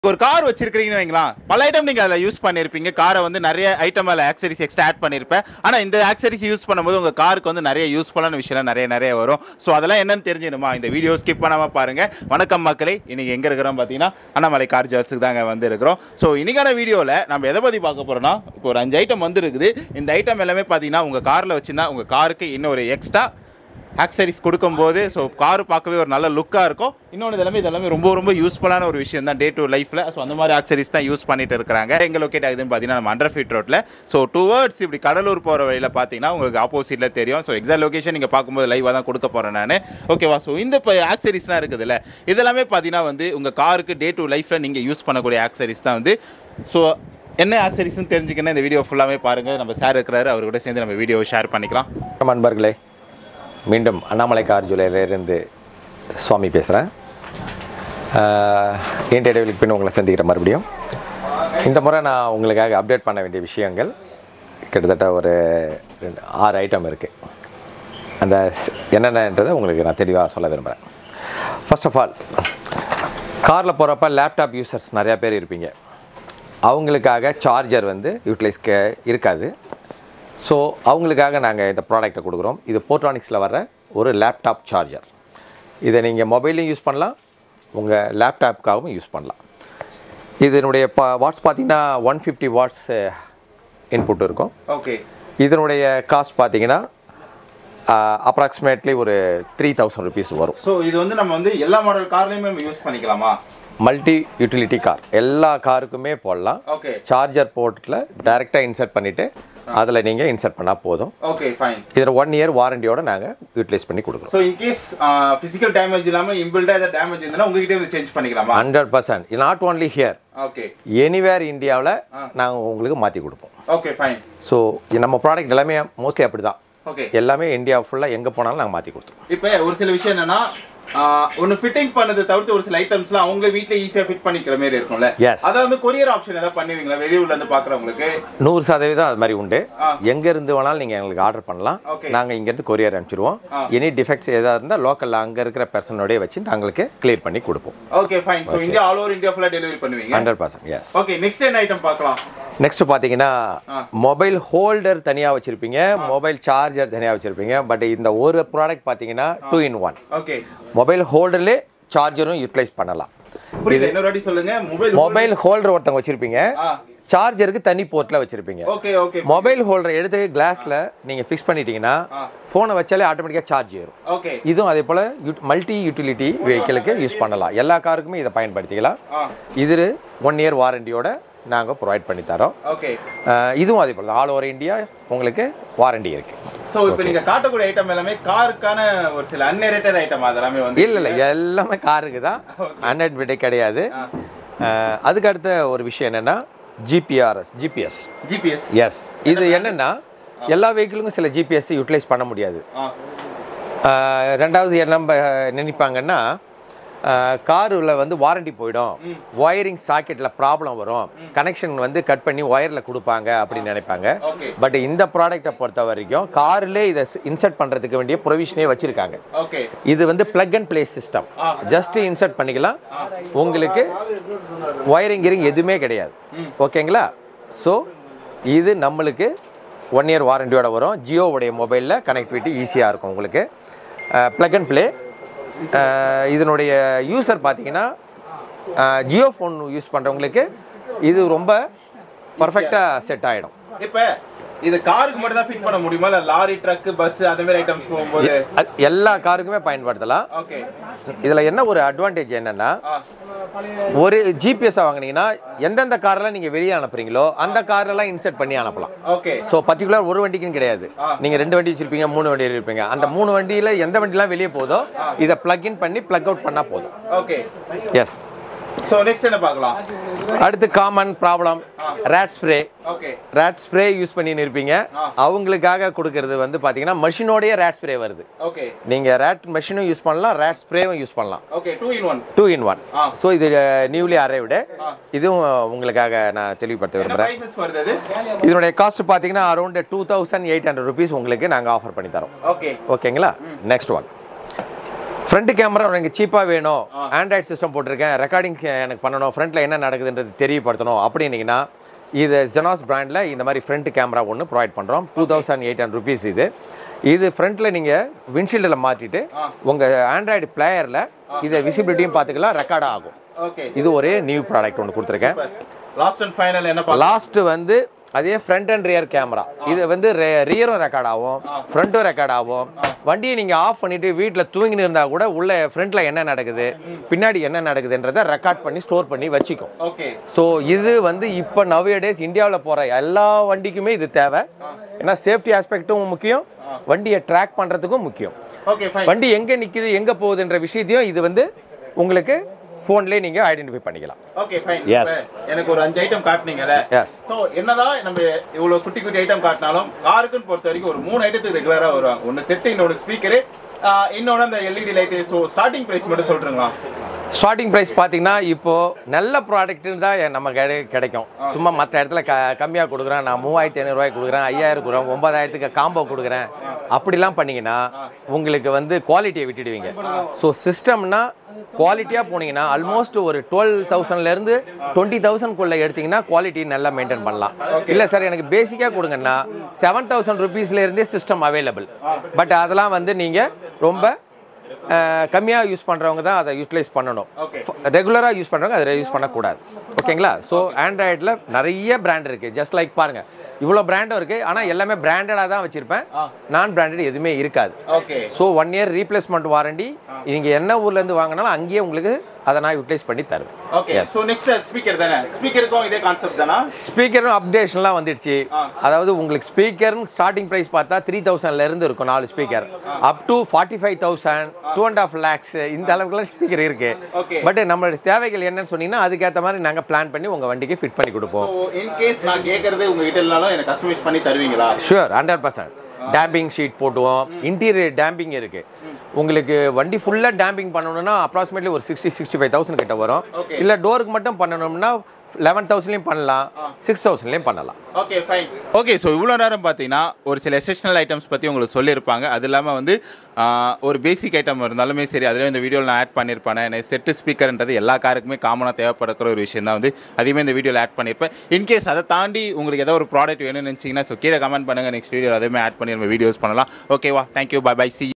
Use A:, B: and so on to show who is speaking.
A: ஒரு கார் வச்சிருக்கீங்கன்னு வைங்களேன் பல ஐட்டம் நீங்க அதில் யூஸ் பண்ணியிருப்பீங்க காரை வந்து நிறைய ஐட்டம் அதில் ஆக்சரிஸ் எக்ஸ்ட்ரா ஆட் பண்ணியிருப்பேன் ஆனா இந்த ஆக்சரிஸ் யூஸ் பண்ணும்போது உங்க காருக்கு வந்து நிறைய யூஸ்ஃபுல்லான விஷயம் நிறைய நிறைய வரும் ஸோ அதெல்லாம் என்னன்னு தெரிஞ்சுக்கணுமா இந்த வீடியோ ஸ்கிப் பண்ணாம பாருங்க வணக்கம் மக்களே இன்னைக்கு எங்க இருக்கிறோம் பார்த்தீங்கன்னா அண்ணாமலை கார் ஜார்ஸுக்கு தாங்க வந்து இருக்கிறோம் ஸோ இன்னைக்கான வீடியோவில் நம்ம எதை பற்றி பார்க்க போறோம்னா இப்போ ஒரு அஞ்சு ஐட்டம் வந்து இருக்குது இந்த ஐட்டம் எல்லாமே பார்த்தீங்கன்னா உங்க காரில் வச்சிருந்தா உங்க காருக்கு இன்னொரு எக்ஸ்ட்ரா ஆக்சரிஸ் கொடுக்கும்போது ஸோ கார் பார்க்கவே ஒரு நல்ல லுக்காக இருக்கும் இன்னொன்று இதெல்லாமே இதெல்லாமே ரொம்ப ரொம்ப யூஸ்ஃபுல்லான ஒரு விஷயம் தான் டே டு லைஃப்பில் ஸோ அந்த மாதிரி ஆக்சரிஸ் தான் யூஸ் பண்ணிட்டு இருக்கிறாங்க எங்கே லொக்கேட் ஆகுதுன்னு பார்த்தீங்கன்னா நம்ம அண்டர் ஃபீட் ரோட்டில் ஸோ டுவர்ட்ஸ் இப்படி கடலூர் போகிற வழியில் பார்த்தீங்கன்னா உங்களுக்கு ஆப்போசிட்டில் தெரியும் ஸோ எக்ஸாக்ட் லொகேஷன் நீங்கள் பார்க்கும்போது லைவாக தான் கொடுக்க போகிறேன் நான் ஓகேவா ஸோ இந்த இப்போ ஆக்சரிஸ்லாம் இருக்குதுல்ல இதெல்லாமே பார்த்தீங்கன்னா வந்து உங்கள் காருக்கு டே டு லைஃப்பில் நீங்கள் யூஸ் பண்ணக்கூடிய ஆக்சரிஸ் தான் வந்து ஸோ என்ன ஆக்சரிஸ்னு தெரிஞ்சுக்கணும் இந்த வீடியோ ஃபுல்லாமே பாருங்கள் நம்ம சார் இருக்கிறாரு அவர் கூட சேர்ந்து நம்ம வீடியோவை ஷேர் பண்ணிக்கலாம்
B: வணக்கம் அன்பர்களே மீண்டும் அண்ணாமலை கார் ஜூலையிலேருந்து சுவாமி பேசுகிறேன் இன்றைய இடைவெளிக்கு பின் உங்களை சந்திக்கிற மறுபடியும் இந்த முறை நான் உங்களுக்காக அப்டேட் பண்ண வேண்டிய விஷயங்கள் கிட்டத்தட்ட ஒரு ரெண்டு ஆறு ஐட்டம் இருக்குது அந்த ஸ்- என்னென்னன்றதை உங்களுக்கு நான் தெளிவாக சொல்ல விரும்புகிறேன் ஃபர்ஸ்ட் ஆஃப் ஆல் காரில் போகிறப்ப லேப்டாப் யூசர்ஸ் நிறையா பேர் இருப்பீங்க அவங்களுக்காக சார்ஜர் வந்து யூட்டிலைஸ் இருக்காது ஸோ அவங்களுக்காக நாங்கள் இந்த ப்ராடக்ட்டை கொடுக்குறோம் இது போர்ட்ரானிக்ஸில் வர்ற ஒரு லேப்டாப் சார்ஜர் இதை நீங்கள் மொபைலையும் யூஸ் பண்ணலாம் உங்கள் லேப்டாப்புக்காகவும் யூஸ் பண்ணலாம் இதனுடைய பா வாட்ஸ் பார்த்தீங்கன்னா ஒன் ஃபிஃப்டி வாட்ஸ் இன்புட் இருக்கும்
A: ஓகே
B: இதனுடைய காஸ்ட் பார்த்தீங்கன்னா அப்ராக்சிமேட்லி ஒரு த்ரீ தௌசண்ட் ருபீஸ் வரும்
A: ஸோ இது வந்து நம்ம வந்து எல்லா மாடல் கார்லையுமே நம்ம யூஸ் பண்ணிக்கலாமா
B: மல்டி யூட்டிலிட்டி கார் எல்லா காருக்குமே போடலாம்
A: ஓகே
B: சார்ஜர் போர்ட்டில் டைரெக்டாக இன்சர்ட் பண்ணிவிட்டு அதில் நீங்கள் இன்சர்ட் பண்ணால் போதும்
A: ஓகே ஃபைன்
B: இதில் ஒன் இயர் வாரண்டியோட நாங்கள் யூட்டிலைஸ் பண்ணி கொடுக்குறோம்
A: ஸோ இன்கேஸ் ஃபிசிக்கல் டேமேஜ் இல்லாமல் இம்பிள்டாக ஏதாவது டேமேஜ் இருந்ததுன்னா உங்ககிட்ட வந்து சேஞ்ச் பண்ணிக்கலாமா
B: hundred percent not only here
A: okay
B: anywhere இந்தியாவில் நாங்கள் உங்களுக்கு மாற்றி கொடுப்போம்
A: ஓகே ஃபைன்
B: ஸோ நம்ம ப்ராடக்ட் எல்லாமே மோஸ்ட்லி அப்படி தான்
A: ஓகே
B: எல்லாமே இந்தியா ஃபுல்லாக எங்கே போனாலும் நாங்கள் மாற்றி கொடுத்துருவோம்
A: இப்போ ஒரு சில விஷயம் என்னன்னா ஒன்று ஃபிட்டிங் பண்ணது தவிர்த்து ஒரு சில ஐட்டம்ஸ்லாம் அவங்களே வீட்டில் ஈஸியாக ஃபிட் பண்ணிக்கிற மாதிரி இருக்கும்ல
B: Yes.
A: அதை வந்து கொரியர் ஆப்ஷன் ஏதாவது பண்ணுவீங்களா வெளியூர்ல இருந்து பார்க்குறவங்களுக்கு
B: நூறு சதவீதம் அது மாதிரி உண்டு
A: ஆ.
B: எங்கேருந்து வேணாலும் நீங்கள் எங்களுக்கு ஆர்டர் பண்ணலாம்
A: Okay.
B: நாங்கள் இங்கேருந்து கொரியர் அனுப்பிச்சிடுவோம்
A: ஆ.
B: எனி டிஃபெக்ட்ஸ் எதாவது இருந்தால் லோக்கலில் அங்கே இருக்கிற பர்சனோடய வச்சு நாங்களுக்கு கிளியர் பண்ணி கொடுப்போம்
A: okay fine so India all over India ஃபுல்லாக டெலிவரி பண்ணுவீங்க
B: hundred percent yes
A: okay next என்ன ஐட்டம் பார்க்கலாம்
B: நெக்ஸ்ட் பார்த்தீங்கன்னா
A: ஆ.
B: மொபைல் ஹோல்டர் தனியாக வச்சுருப்பீங்க மொபைல் சார்ஜர் தனியாக வச்சுருப்பீங்க பட் இந்த ஒரு ப்ராடக்ட் பார்த்தீங்கன்னா two in one
A: okay
B: mobile ஹோல்டர்லே சார்ஜரும் யூட்டிலைஸ் பண்ணலாம்
A: புரியுது இன்னொரு வாட்டி சொல்லுங்க மொபைல்
B: மொபைல் ஹோல்டர் ஒருத்தவங்க வச்சுருப்பீங்க
A: ஆ
B: சார்ஜருக்கு தனி போர்ட்டில் வச்சுருப்பீங்க
A: ஓகே ஓகே
B: மொபைல் ஹோல்டர் எடுத்து கிளாஸில் நீங்கள் ஃபிக்ஸ் பண்ணிட்டீங்கன்னா
A: ஆ
B: ஃபோனை வச்சாலே ஆட்டோமேட்டிக்காக சார்ஜ் ஏறும்
A: ஓகே
B: இதுவும் அதே போல் மல்டி யூட்டிலிட்டி வெஹிக்கிளுக்கு யூஸ் பண்ணலாம் எல்லா காருக்குமே இதை பயன்படுத்திக்கலாம்
A: ஆ
B: இது ஒன் இயர் வாரண்டியோட நாங்கள் ப்ரொவைட் பண்ணி தரோம்
A: ஓகே
B: அஹ் இதுவும் அதே போல் ஆல் ஓவர் இந்தியா உங்களுக்கு வாரண்டி இருக்குது
A: ஸோ இப்போ நீங்க காட்டக்கூடிய ஐட்டம் எல்லாமே காருக்கான ஒரு சில அன்நேரேட்டட் ஐட்டம் அதெல்லாமே வந்து
B: இல்லை இல்லை எல்லாமே காருக்கு தான் ஹண்ட்ரட் விடை கிடையாது
A: ஆ.
B: அஹ் அதுக்கு அடுத்த ஒரு விஷயம் என்னென்னா ஜிபிஆர்எஸ் ஜிபிஎஸ்
A: ஜிபிஎஸ்
B: எஸ் இது என்னென்னா எல்லா வெஹிக்கிளுக்கும் சில ஜிபிஎஸ் யூட்டிலைஸ் பண்ண முடியாது
A: ஆ
B: அஹ் ரெண்டாவது என்ன நம்ம நினைப்பாங்கன்னா காரில் வந்து வாரண்டி போயிடும் ஒயரிங் சாக்கெட்டில் ப்ராப்ளம் வரும் கனெக்ஷன் வந்து கட் பண்ணி ஒயரில் கொடுப்பாங்க அப்படின்னு நினைப்பாங்க
A: ஓகே
B: பட் இந்த ப்ராடக்ட்டை பொறுத்த வரைக்கும் கார்லே இதை இன்சர்ட் பண்ணுறதுக்கு வேண்டிய ப்ரொவிஷனே வச்சுருக்காங்க
A: ஓகே
B: இது வந்து plug and play system just insert பண்ணிக்கலாம் உங்களுக்கு ஒயரிங் கிரிங் எதுவுமே கிடையாது ஓகேங்களா ஸோ இது நம்மளுக்கு ஒன் இயர் வாரண்டியோட வரும் ஜியோவுடைய மொபைலில் கனெக்டிவிட்டி ஈஸியாக இருக்கும் உங்களுக்கு ப்ளக் அண்ட் ப்ளே இதனுடைய யூசர் பார்த்தீங்கன்னா ஜியோ ஃபோன் யூஸ் பண்ணுறவங்களுக்கு இது ரொம்ப பர்ஃபெக்டாக செட் ஆகிடும்
A: இப்போ இது காருக்கு மட்டும் தான் ஃபிட் பண்ண முடியுமா இல்ல லாரி ட்ரக் பஸ் அந்த மாதிரி ஐட்டம்ஸ் போகும்போது
B: எல்லா காருக்குமே பயன்படுத்தலாம்
A: ஓகே
B: இதில் என்ன ஒரு அட்வான்டேஜ் என்னென்னா
A: ஆ
B: ஒரு ஜிபிஎஸ் வாங்குனீங்கன்னா எந்தெந்த காரெல்லாம் நீங்கள் வெளியே அனுப்புறீங்களோ அந்த காரெல்லாம் இன்சர்ட் பண்ணி அனுப்பலாம்
A: ஓகே
B: ஸோ பர்டிகுலர் ஒரு வண்டிக்குன்னு கிடையாது நீங்கள் ரெண்டு வண்டி வச்சிருப்பீங்க மூணு வண்டி இருப்பீங்க அந்த மூணு வண்டியில் எந்த வண்டிலாம் வெளியே போதோ இதை plug in பண்ணி plug அவுட் பண்ணால் போதும்
A: ஓகே
B: எஸ்
A: ஸோ நெக்ஸ்ட் என்ன பார்க்கலாம்
B: அடுத்து common problem rat spray
A: okay
B: rat spray use பண்ணின்னு இருப்பீங்க அவங்களுக்காக கொடுக்கறது வந்து பார்த்தீங்கன்னா மஷினோடைய ரேட் ஸ்ப்ரே வருது
A: ஓகே
B: நீங்கள் ரேட் மெஷினும் யூஸ் பண்ணலாம் ரேட் ஸ்ப்ரேவும் யூஸ் பண்ணலாம்
A: okay two in one
B: two in one
A: ஆ.
B: ஸோ இது நியூலி அரைவ்டு இதுவும் உங்களுக்காக நான் தெளிவுபடுத்த
A: என்ன
B: விரும்புகிறேன்
A: பிரைசஸ் வருது அது
B: இதனுடைய காஸ்ட் பார்த்தீங்கன்னா around two thousand eight hundred rupees உங்களுக்கு நாங்கள் ஆஃபர் பண்ணி தரோம்
A: ஓகே
B: ஓகேங்களா நெக்ஸ்ட் ஒன் ஃப்ரண்ட் கேமரா எனக்கு சீப்பாக வேணும் ஆண்ட்ராய்ட் சிஸ்டம் போட்டிருக்கேன் ரெக்கார்டிங் எனக்கு பண்ணணும் ஃப்ரண்ட்டில் என்ன நடக்குதுன்றது தெரியப்படுத்தணும் அப்படின்னீங்கன்னா இது ஜெனாஸ் பிராண்டில் இந்த மாதிரி ஃப்ரண்ட் கேமரா ஒன்று ப்ரொவைட் பண்ணுறோம் two thousand eight hundred rupees இது இது ஃப்ரண்ட்டில் நீங்கள் விண்ட்ஷீல்டில் மாட்டிட்டு உங்கள் ஆண்ட்ராய்டு பிளேயரில் இதை விசிபிலிட்டியும் பார்த்துக்கலாம் ரெக்கார்ட் ஆகும்
A: ஓகே
B: இது ஒரே நியூ ப்ராடக்ட் ஒன்று கொடுத்துருக்கேன்
A: லாஸ்ட் அண்ட் ஃபைனல் என்ன பார்க்கலாம்
B: லாஸ்ட்டு வந்து அதே ஃப்ரண்ட் அண்ட் ரியர் கேமரா இது வந்து ரியரும் ரெக்கார்ட் ஆகும் ஃப்ரண்ட்டும் ரெக்கார்ட் ஆகும் வண்டியை நீங்கள் ஆஃப் பண்ணிட்டு வீட்டில் தூங்கின்னு இருந்தால் கூட உள்ள ஃப்ரண்ட்டில் என்ன நடக்குது பின்னாடி என்ன நடக்குதுன்றதை ரெக்கார்ட் பண்ணி ஸ்டோர் பண்ணி வச்சுக்கும்
A: ஓகே
B: ஸோ இது வந்து இப்போ நவ்டேஸ் இந்தியாவில் போகிற எல்லா வண்டிக்குமே இது தேவை ஏன்னா சேஃப்டி ஆஸ்பெக்ட்டும் முக்கியம் வண்டியை ட்ராக் பண்ணுறதுக்கும் முக்கியம்
A: ஓகே ஃபைன்
B: வண்டி எங்கே நிற்குது எங்கே போகுதுன்ற விஷயத்தையும் இது வந்து உங்களுக்கு ஃபோன்லேயே நீங்கள் ஐடென்டிஃபை பண்ணிக்கலாம்
A: ஓகே ஃபைன்
B: Yes.
A: எனக்கு ஒரு அஞ்சு ஐட்டம் காட்டுனீங்கல்ல
B: எஸ்
A: ஸோ என்னதான் நம்ம இவ்வளவு குட்டி குட்டி ஐட்டம் காட்டினாலும் காருக்குன்னு பொறுத்த வரைக்கும் ஒரு மூணு ஐட்டத்துக்கு ரெகுலரா வருவாங்க ஒன்னு செட் இன்னொன்று ஸ்பீக்கரு இன்னொன்று அந்த LED light so starting price மட்டும் சொல்றீங்களா
B: ஸ்டார்டிங் ப்ரைஸ் பார்த்தீங்கன்னா இப்போ நல்ல ப்ராடக்ட்னு தான் நம்ம கிடை கிடைக்கும் சும்மா மற்ற இடத்துல க கம்மியாக கொடுக்குறேன் நான் மூவாயிரத்தி ஐநூறுரூவாய்க்கு கொடுக்குறேன் ஐயாயிரம் கொடுக்குறேன் ஒன்பதாயிரத்துக்கு காம்போ கொடுக்குறேன் அப்படிலாம் பண்ணீங்கன்னா உங்களுக்கு வந்து குவாலிட்டியை விட்டுடுவீங்க ஸோ சிஸ்டம்னா குவாலிட்டியாக போனீங்கன்னா ஆல்மோஸ்ட் ஒரு டுவெல் தௌசண்ட்லேருந்து டுவெண்ட்டி தௌசண்ட்குள்ளே எடுத்தீங்கன்னா குவாலிட்டி நல்லா மெயின்டைன் பண்ணலாம் இல்லை சார் எனக்கு பேசிக்காக கொடுங்கன்னா செவன் தௌசண்ட் ருபீஸ்லேருந்தே சிஸ்டம் அவைலபிள் பட் அதெல்லாம் வந்து நீங்கள் ரொம்ப கம்மியாக யூஸ் பண்ணுறவங்க தான் அதை யூட்டிலைஸ் பண்ணணும்
A: Okay.
B: ரெகுலராக யூஸ் பண்ணுறவங்க அதை யூஸ் பண்ணக்கூடாது ஓகேங்களா ஸோ ஆண்ட்ராய்டில் நிறைய பிராண்ட் இருக்குது ஜஸ்ட் லைக் பாருங்கள் இவ்வளோ பிராண்டும் இருக்குது ஆனால் எல்லாமே பிராண்டடாக தான் வச்சுருப்பேன் நான் பிராண்டட் எதுவுமே இருக்காது
A: okay
B: so one year replacement warranty நீங்கள் என்ன ஊர்லேருந்து வாங்கினாலும் அங்கேயே உங்களுக்கு அதை நான் யூட்டிலைஸ் பண்ணி தருவேன்
A: ஓகே ஸோ நெக்ஸ்ட் ஸ்பீக்கர் தானே ஸ்பீக்கருக்கும் இதே கான்செப்ட் தானா
B: ஸ்பீக்கரும் அப்டேஷன்லாம் வந்துடுச்சு அதாவது உங்களுக்கு ஸ்பீக்கர்னு ஸ்டார்டிங் ப்ரைஸ் பார்த்தா த்ரீ தௌசண்ட்ல இருந்து இருக்கும் நாலு speaker up to forty five thousand two and half lakhs இந்த அளவுக்குலாம் ஸ்பீக்கர் இருக்கு
A: Okay.
B: பட் நம்மளோட தேவைகள் என்னன்னு சொன்னீங்கன்னா அதுக்கேற்ற மாதிரி நாங்கள் பிளான் பண்ணி உங்கள் வண்டிக்கு ஃபிட் பண்ணி கொடுப்போம்
A: ஸோ இன் கேஸ் நான் கேட்கறது உங்ககிட்ட இல்லைனாலும் எனக்கு கஸ்டமைஸ் பண்ணி தருவீங்களா
B: sure hundred percent damping sheet போட்டுவோம் இன்டீரியர் டேம்பிங் இருக்கு உங்களுக்கு வண்டி ஃபுல்லாக டேம்பிங் பண்ணணும்னா அப்ராக்சிமேட்லி ஒரு சிக்ஸ்டி சிக்ஸ்டி ஃபைவ் தௌசண்ட் கிட்ட வரும்
A: Okay.
B: இல்லை டோருக்கு மட்டும் பண்ணணும்னா லெவன் தௌசண்ட்லேயும் பண்ணலாம் சிக்ஸ் தௌசண்ட்லேயும் பண்ணலாம்
A: ஓகே ஃபைன் ஓகே ஸோ இவ்வளோ நேரம் பார்த்தீங்கன்னா ஒரு சில எசெஷனல் ஐட்டம்ஸ் பற்றி உங்களுக்கு சொல்லியிருப்பாங்க அது இல்லாமல் வந்து ஆஹ், ஒரு பேசிக் ஐட்டம் இருந்தாலுமே சரி அதில் இந்த வீடியோவில் நான் ஆட் பண்ணியிருப்பேன் எனக்கு செட்டு ஸ்பீக்கர்ன்றது எல்லா காருக்குமே காமனாக தேவைப்படக்கிற ஒரு விஷயம் தான் வந்து அதையுமே இந்த வீடியோவில் ஆட் பண்ணியிருப்பேன் இன்கேஸ் அதை தாண்டி உங்களுக்கு ஏதோ ஒரு ப்ராடக்ட் வேணும்னு நினச்சிங்கன்னா ஸோ கீழே கமெண்ட் பண்ணுங்கள் நெக்ஸ்ட் வீடியோ அதேமே ஆட் பண்ணி நம்ம வீடியோஸ் பண்ணலாம் ஓகேவா தேங்க்யூ பை பை சி